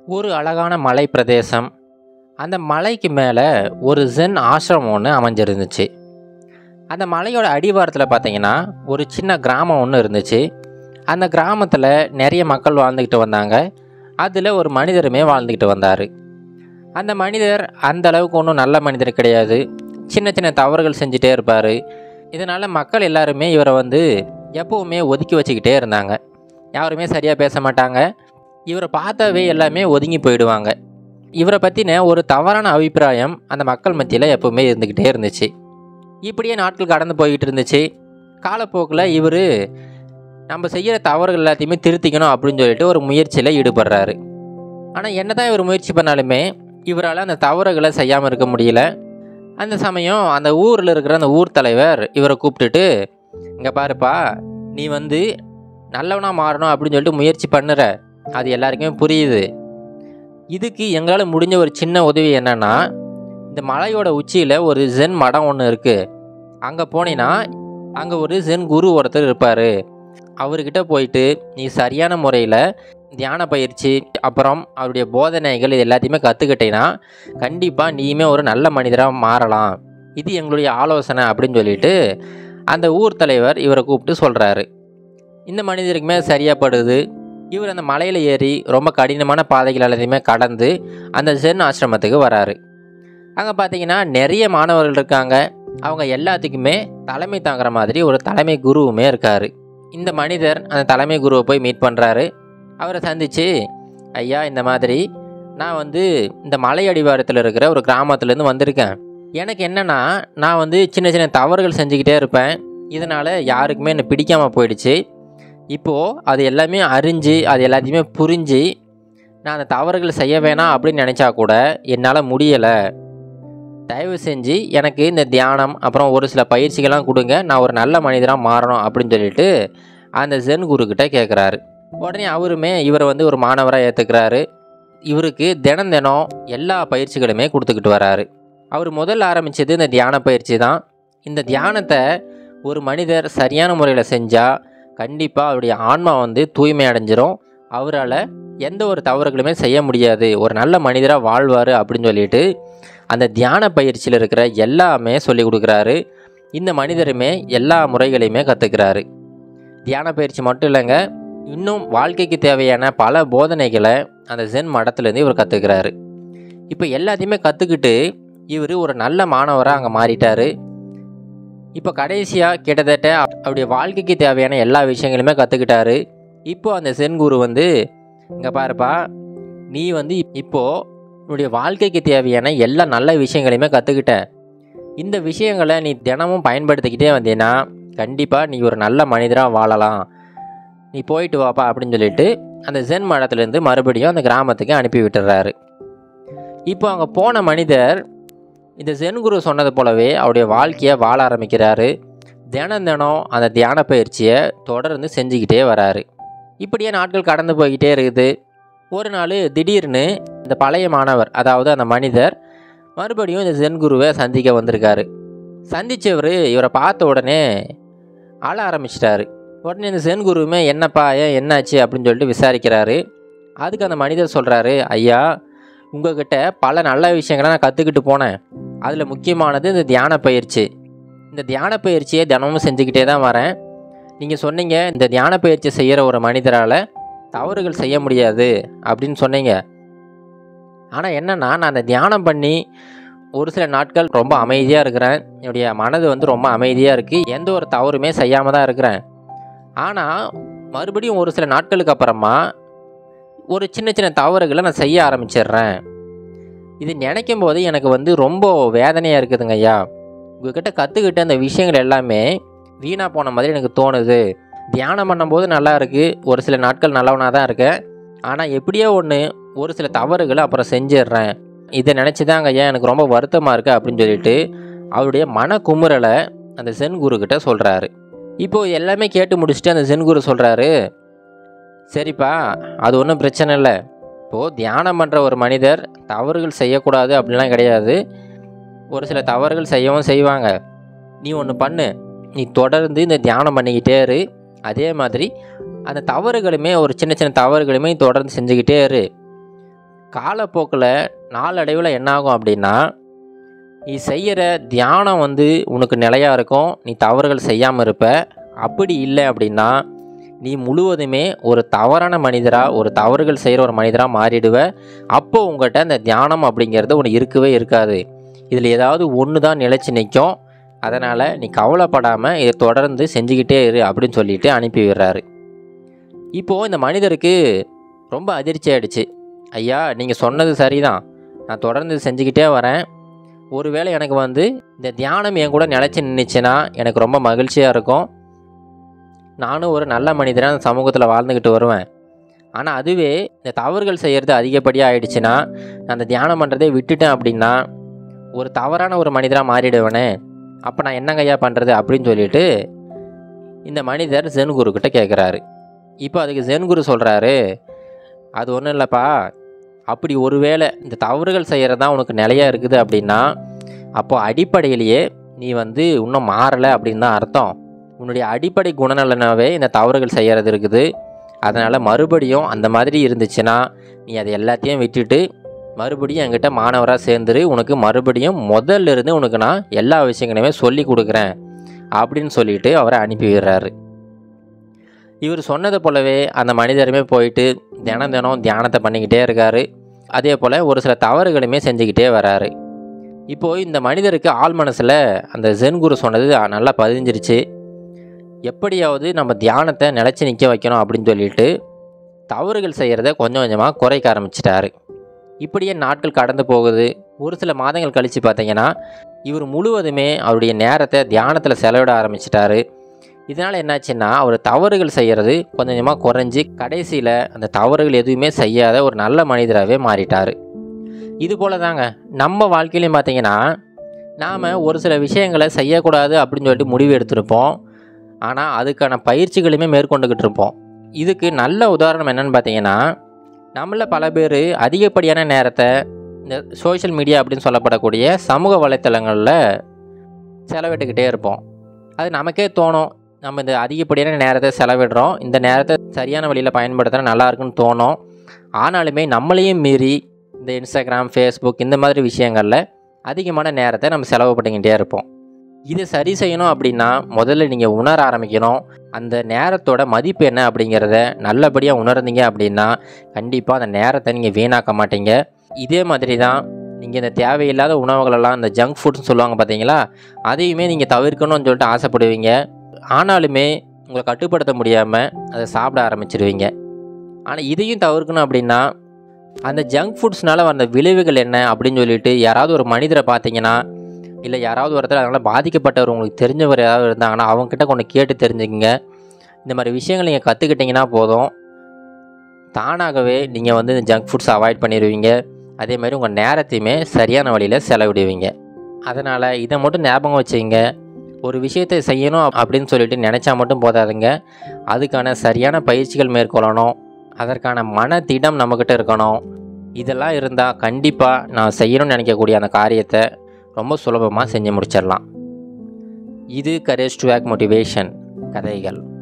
ஒரு அழகான மலை பிரதேசம் அந்த மலைக்கு மேலே ஒரு ஜென் ஆசிரமம் ஒன்று அமைஞ்சிருந்துச்சு அந்த மலையோட அடிவாரத்தில் பார்த்தீங்கன்னா ஒரு சின்ன கிராமம் ஒன்று இருந்துச்சு அந்த கிராமத்தில் நிறைய மக்கள் வாழ்ந்துக்கிட்டு வந்தாங்க அதில் ஒரு மனிதருமே வாழ்ந்துக்கிட்டு வந்தார் அந்த மனிதர் அந்த அளவுக்கு ஒன்றும் நல்ல மனிதர் கிடையாது சின்ன சின்ன தவறுகள் செஞ்சுட்டே இருப்பார் இதனால் மக்கள் எல்லாருமே இவரை வந்து எப்போவுமே ஒதுக்கி வச்சுக்கிட்டே இருந்தாங்க யாருமே சரியாக பேச மாட்டாங்க இவரை பார்த்தாவே எல்லாமே ஒதுங்கி போயிடுவாங்க இவரை பற்றின ஒரு தவறான அபிப்பிராயம் அந்த மக்கள் மத்தியில் எப்போவுமே இருந்துக்கிட்டே இருந்துச்சு இப்படியே நாட்கள் கடந்து போய்கிட்டு இருந்துச்சு காலப்போக்கில் இவர் நம்ம செய்கிற தவறுகள் எல்லாத்தையுமே திருத்திக்கணும் அப்படின்னு சொல்லிட்டு ஒரு முயற்சியில் ஈடுபடுறாரு ஆனால் என்ன தான் இவர் முயற்சி பண்ணாலுமே இவரால் அந்த தவறுகளை செய்யாமல் இருக்க முடியல அந்த சமயம் அந்த ஊரில் இருக்கிற அந்த ஊர் தலைவர் இவரை கூப்பிட்டுட்டு இங்கே பாருப்பா நீ வந்து நல்லவனாக மாறணும் அப்படின்னு சொல்லிட்டு முயற்சி பண்ணுற அது எல்லாருக்குமே புரியுது இதுக்கு எங்களால் முடிஞ்ச ஒரு சின்ன உதவி என்னன்னா இந்த மலையோட உச்சியில் ஒரு ஜென் மடம் ஒன்று இருக்குது அங்கே போனீங்கன்னா அங்கே ஒரு ஜென் குரு ஒருத்தர் இருப்பார் அவர்கிட்ட போயிட்டு நீ சரியான முறையில் தியான பயிற்சி அப்புறம் அவருடைய போதனைகள் இது எல்லாத்தையுமே கற்றுக்கிட்டீங்கன்னா கண்டிப்பாக நீயுமே ஒரு நல்ல மனிதராக மாறலாம் இது எங்களுடைய ஆலோசனை அப்படின்னு சொல்லிட்டு அந்த ஊர் தலைவர் இவரை கூப்பிட்டு சொல்கிறாரு இந்த மனிதருக்குமே சரியாக படுது இவர் அந்த மலையில் ஏறி ரொம்ப கடினமான பாதைகள் எல்லாத்தையுமே கடந்து அந்த ஜென் ஆசிரமத்துக்கு வராரு அங்கே பார்த்தீங்கன்னா நிறைய மாணவர்கள் இருக்காங்க அவங்க எல்லாத்துக்குமே தலைமை தாங்குற மாதிரி ஒரு தலைமை குருவுமே இருக்கார் இந்த மனிதர் அந்த தலைமை குருவை போய் மீட் பண்ணுறாரு அவரை சந்தித்து ஐயா இந்த மாதிரி நான் வந்து இந்த மலை அடிவாரத்தில் இருக்கிற ஒரு கிராமத்துலேருந்து வந்திருக்கேன் எனக்கு என்னென்னா நான் வந்து சின்ன சின்ன தவறுகள் செஞ்சுக்கிட்டே இருப்பேன் இதனால் யாருக்குமே என்னை பிடிக்காமல் போயிடுச்சு இப்போது அது எல்லாமே அறிஞ்சு அது எல்லாத்தையுமே புரிஞ்சு நான் அந்த தவறுகள் செய்ய வேணாம் அப்படின்னு நினச்சா கூட என்னால் முடியலை தயவு செஞ்சு எனக்கு இந்த தியானம் அப்புறம் ஒரு சில பயிற்சிகள்லாம் கொடுங்க நான் ஒரு நல்ல மனிதராக மாறணும் அப்படின்னு சொல்லிட்டு அந்த ஜென் குருக்கிட்ட கேட்குறாரு உடனே அவருமே இவரை வந்து ஒரு மாணவராக ஏற்றுக்கிறாரு இவருக்கு தினம் தினம் எல்லா பயிற்சிகளுமே கொடுத்துக்கிட்டு வராரு அவர் முதல்ல ஆரம்பித்தது இந்த தியான பயிற்சி தான் இந்த தியானத்தை ஒரு மனிதர் சரியான முறையில் செஞ்சால் கண்டிப்பாக அவருடைய ஆன்மா வந்து தூய்மை அடைஞ்சிரும் அவரால் எந்த ஒரு தவறுகளுமே செய்ய முடியாது ஒரு நல்ல மனிதராக வாழ்வார் அப்படின்னு சொல்லிட்டு அந்த தியான பயிற்சியில் இருக்கிற எல்லாமே சொல்லி கொடுக்குறாரு இந்த மனிதருமே எல்லா முறைகளையுமே கற்றுக்கிறாரு தியான பயிற்சி மட்டும் இல்லைங்க இன்னும் வாழ்க்கைக்கு தேவையான பல போதனைகளை அந்த ஜென் மடத்துலேருந்து இவர் கற்றுக்கிறாரு இப்போ எல்லாத்தையுமே கற்றுக்கிட்டு இவர் ஒரு நல்ல மாணவராக அங்கே மாறிட்டார் இப்போ கடைசியாக கிட்டத்தட்ட அவருடைய வாழ்க்கைக்கு தேவையான எல்லா விஷயங்களுமே கற்றுக்கிட்டாரு இப்போ அந்த சென் குரு வந்து இங்கே பாருப்பா நீ வந்து இப்போது உன்னுடைய வாழ்க்கைக்கு தேவையான எல்லா நல்ல விஷயங்களையுமே கற்றுக்கிட்ட இந்த விஷயங்களை நீ தினமும் பயன்படுத்திக்கிட்டே வந்தீங்கன்னா கண்டிப்பாக நீ ஒரு நல்ல மனிதராக வாழலாம் நீ போயிட்டு வாப்பா அப்படின்னு சொல்லிட்டு அந்த ஜென் மடத்துலேருந்து மறுபடியும் அந்த கிராமத்துக்கு அனுப்பி விட்டுறாரு இப்போ அங்கே போன மனிதர் இந்த ஜென் குரு சொன்னது போலவே அவருடைய வாழ்க்கையை வாழ ஆரம்பிக்கிறாரு தினம் தினம் அந்த தியான பயிற்சியை தொடர்ந்து செஞ்சுக்கிட்டே வராரு இப்படியே நாட்கள் கடந்து போய்கிட்டே இருக்குது ஒரு நாள் திடீர்னு இந்த பழைய மாணவர் அதாவது அந்த மனிதர் மறுபடியும் இந்த ஜென் குருவை சந்திக்க வந்திருக்காரு சந்தித்தவர் இவரை பார்த்த உடனே ஆள ஆரம்பிச்சிட்டாரு உடனே இந்த ஜென் குருவுமே என்னப்பா ஏன் என்னாச்சு அப்படின்னு சொல்லிட்டு விசாரிக்கிறாரு அதுக்கு அந்த மனிதர் சொல்கிறாரு ஐயா உங்ககிட்ட பல நல்ல விஷயங்களை நான் கற்றுக்கிட்டு போனேன் அதில் முக்கியமானது இந்த தியான பயிற்சி இந்த தியான பயிற்சியை தினமும் செஞ்சுக்கிட்டே தான் வரேன் நீங்கள் சொன்னீங்க இந்த தியான பயிற்சி செய்கிற ஒரு மனிதரால் தவறுகள் செய்ய முடியாது அப்படின்னு சொன்னீங்க ஆனால் என்னென்னா நான் அந்த தியானம் பண்ணி ஒரு சில நாட்கள் ரொம்ப அமைதியாக இருக்கிறேன் என்னுடைய மனது வந்து ரொம்ப அமைதியாக இருக்குது எந்த ஒரு தவறுமே செய்யாமல் தான் இருக்கிறேன் ஆனால் மறுபடியும் ஒரு சில நாட்களுக்கு அப்புறமா ஒரு சின்ன சின்ன தவறுகளை நான் செய்ய ஆரம்பிச்சிடுறேன் இது நினைக்கும் போது எனக்கு வந்து ரொம்ப வேதனையாக இருக்குதுங்க ஐயா உங்ககிட்ட கற்றுக்கிட்ட அந்த விஷயங்கள் எல்லாமே வீணாக போன மாதிரி எனக்கு தோணுது தியானம் பண்ணும்போது நல்லா இருக்குது ஒரு சில நாட்கள் நல்லவனாக தான் இருக்கேன் ஆனால் எப்படியோ ஒன்று ஒரு சில தவறுகளை அப்புறம் செஞ்சிடுறேன் இதை நினச்சி தாங்க ஐயா எனக்கு ரொம்ப வருத்தமாக இருக்குது அப்படின்னு சொல்லிட்டு அவருடைய மன குமுறலை அந்த சென் குருக்கிட்ட சொல்கிறாரு இப்போது எல்லாமே கேட்டு முடிச்சுட்டு அந்த சென் குரு சொல்கிறாரு சரிப்பா அது ஒன்றும் பிரச்சனை இல்லை இப்போது தியானம் பண்ணுற ஒரு மனிதர் தவறுகள் செய்யக்கூடாது அப்படிலாம் கிடையாது ஒரு சில தவறுகள் செய்யவும் செய்வாங்க நீ ஒன்று பண்ணு நீ தொடர்ந்து இந்த தியானம் பண்ணிக்கிட்டே இரு அதே மாதிரி அந்த தவறுகளுமே ஒரு சின்ன சின்ன தவறுகளுமே நீ தொடர்ந்து செஞ்சுக்கிட்டே இரு காலப்போக்கில் நாளடைவில் என்னாகும் அப்படின்னா நீ செய்கிற தியானம் வந்து உனக்கு நிலையாக இருக்கும் நீ தவறுகள் செய்யாமல் இருப்ப அப்படி இல்லை அப்படின்னா நீ முழுவதுமே ஒரு தவறான மனிதராக ஒரு தவறுகள் செய்கிற ஒரு மனிதராக மாறிடுவ அப்போ உங்கள்கிட்ட அந்த தியானம் அப்படிங்கிறது உனக்கு இருக்கவே இருக்காது இதில் ஏதாவது ஒன்று தான் நிலைச்சி நிற்கும் அதனால் நீ கவலைப்படாமல் இதை தொடர்ந்து செஞ்சுக்கிட்டே இரு அப்படின்னு சொல்லிட்டு அனுப்பி விடுறாரு இப்போது இந்த மனிதருக்கு ரொம்ப அதிர்ச்சி ஆயிடுச்சு ஐயா நீங்கள் சொன்னது சரிதான் நான் தொடர்ந்து செஞ்சுக்கிட்டே வரேன் ஒருவேளை எனக்கு வந்து இந்த தியானம் என் கூட நிலச்சி நின்றுச்சுன்னா எனக்கு ரொம்ப மகிழ்ச்சியாக இருக்கும் நானும் ஒரு நல்ல மனிதனாக அந்த சமூகத்தில் வாழ்ந்துக்கிட்டு வருவேன் ஆனால் அதுவே இந்த தவறுகள் செய்கிறது அதிகப்படியாக ஆயிடுச்சுன்னா நான் அந்த தியானம் பண்ணுறதே விட்டுட்டேன் அப்படின்னா ஒரு தவறான ஒரு மனிதராக மாறிடுவேனே அப்போ நான் என்னங்க ஐயா பண்ணுறது அப்படின்னு சொல்லிட்டு இந்த மனிதர் ஜென் குருக்கிட்ட கேட்குறாரு இப்போ அதுக்கு ஜென் குரு சொல்கிறாரு அது ஒன்றும் இல்லைப்பா அப்படி ஒருவேளை இந்த தவறுகள் செய்கிறது தான் உனக்கு நிலையாக இருக்குது அப்படின்னா அப்போ அடிப்படையிலேயே நீ வந்து இன்னும் மாறலை அப்படின்னு தான் அர்த்தம் உன்னுடைய அடிப்படை குணநலனாவே இந்த தவறுகள் செய்கிறது இருக்குது அதனால் மறுபடியும் அந்த மாதிரி இருந்துச்சுன்னா நீ அதை எல்லாத்தையும் விட்டுட்டு மறுபடியும் என்கிட்ட மாணவராக சேர்ந்துரு உனக்கு மறுபடியும் முதல்ல இருந்து உனக்கு நான் எல்லா விஷயங்களையுமே சொல்லி கொடுக்குறேன் அப்படின்னு சொல்லிட்டு அவரை அனுப்பி விடுறாரு இவர் சொன்னது போலவே அந்த மனிதருமே போயிட்டு தினம் தினம் தியானத்தை பண்ணிக்கிட்டே இருக்காரு அதே போல் ஒரு சில தவறுகளுமே செஞ்சுக்கிட்டே வராரு இப்போது இந்த மனிதருக்கு ஆள் மனசில் அந்த ஜென் குரு சொன்னது நல்லா பதிஞ்சிருச்சு எப்படியாவது நம்ம தியானத்தை நிலச்சி நிற்க வைக்கணும் அப்படின்னு சொல்லிட்டு தவறுகள் செய்கிறத கொஞ்சம் கொஞ்சமாக குறைக்க ஆரம்பிச்சிட்டாரு இப்படியே நாட்கள் கடந்து போகுது ஒரு சில மாதங்கள் கழித்து பார்த்தீங்கன்னா இவர் முழுவதுமே அவருடைய நேரத்தை தியானத்தில் செலவிட ஆரம்பிச்சிட்டாரு இதனால் என்னாச்சுன்னா அவர் தவறுகள் செய்கிறது கொஞ்சம் கொஞ்சமாக குறைஞ்சி கடைசியில் அந்த தவறுகள் எதுவுமே செய்யாத ஒரு நல்ல மனிதராகவே மாறிட்டார் இது போல தாங்க நம்ம வாழ்க்கையிலையும் பார்த்தீங்கன்னா நாம் ஒரு சில விஷயங்களை செய்யக்கூடாது அப்படின்னு சொல்லிட்டு முடிவு எடுத்திருப்போம் ஆனால் அதுக்கான பயிற்சிகளுமே மேற்கொண்டுக்கிட்டு இருப்போம் இதுக்கு நல்ல உதாரணம் என்னென்னு பார்த்தீங்கன்னா நம்மள பல பேர் அதிகப்படியான நேரத்தை இந்த சோஷியல் மீடியா அப்படின்னு சொல்லப்படக்கூடிய சமூக வலைத்தளங்களில் செலவிட்டுக்கிட்டே இருப்போம் அது நமக்கே தோணும் நம்ம இந்த அதிகப்படியான நேரத்தை செலவிடுறோம் இந்த நேரத்தை சரியான வழியில் பயன்படுத்தினா நல்லா இருக்குன்னு தோணும் ஆனாலுமே நம்மளையும் மீறி இந்த இன்ஸ்டாகிராம் ஃபேஸ்புக் இந்த மாதிரி விஷயங்களில் அதிகமான நேரத்தை நம்ம செலவு பண்ணிக்கிட்டே இருப்போம் இதை சரி செய்யணும் அப்படின்னா முதல்ல நீங்கள் உணர ஆரம்பிக்கணும் அந்த நேரத்தோட மதிப்பு என்ன அப்படிங்கிறத நல்லபடியாக உணர்ந்தீங்க அப்படின்னா கண்டிப்பாக அந்த நேரத்தை நீங்கள் வீணாக்க மாட்டீங்க இதே மாதிரி தான் நீங்கள் இந்த தேவையில்லாத உணவுகளெல்லாம் இந்த ஜங்க் ஃபுட்ஸ்னு சொல்லுவாங்க பார்த்தீங்களா அதையுமே நீங்கள் தவிர்க்கணும்னு சொல்லிட்டு ஆசைப்படுவீங்க ஆனாலுமே உங்களை கட்டுப்படுத்த முடியாமல் அதை சாப்பிட ஆரம்பிச்சிருவீங்க ஆனால் இதையும் தவிர்க்கணும் அப்படின்னா அந்த ஜங்க் ஃபுட்ஸ்னால வந்த விளைவுகள் என்ன அப்படின்னு சொல்லிட்டு யாராவது ஒரு மனிதரை பார்த்தீங்கன்னா இல்லை யாராவது ஒருத்தர் அதனால் பாதிக்கப்பட்டவர் உங்களுக்கு தெரிஞ்சவர் யாராவது இருந்தாங்கன்னா அவங்கக்கிட்ட கொஞ்சம் கேட்டு தெரிஞ்சுக்கங்க இந்த மாதிரி விஷயங்கள் நீங்கள் கற்றுக்கிட்டிங்கன்னா போதும் தானாகவே நீங்கள் வந்து இந்த ஜங்க் ஃபுட்ஸ் அவாய்ட் பண்ணிடுவீங்க அதே மாதிரி உங்கள் நேரத்தையுமே சரியான வழியில் செலவிடுவீங்க அதனால் இதை மட்டும் ஞாபகம் வச்சுங்க ஒரு விஷயத்தை செய்யணும் அப்படின்னு சொல்லிட்டு நினச்சா மட்டும் போதாதுங்க அதுக்கான சரியான பயிற்சிகள் மேற்கொள்ளணும் அதற்கான மனதிடம் நம்மக்கிட்ட இருக்கணும் இதெல்லாம் இருந்தால் கண்டிப்பாக நான் செய்யணும்னு நினைக்கக்கூடிய அந்த காரியத்தை ரொம்ப சுலபமாக செஞ்சு முடிச்சிடலாம் இது கரேஜ் டு ஆக் மோட்டிவேஷன் கதைகள்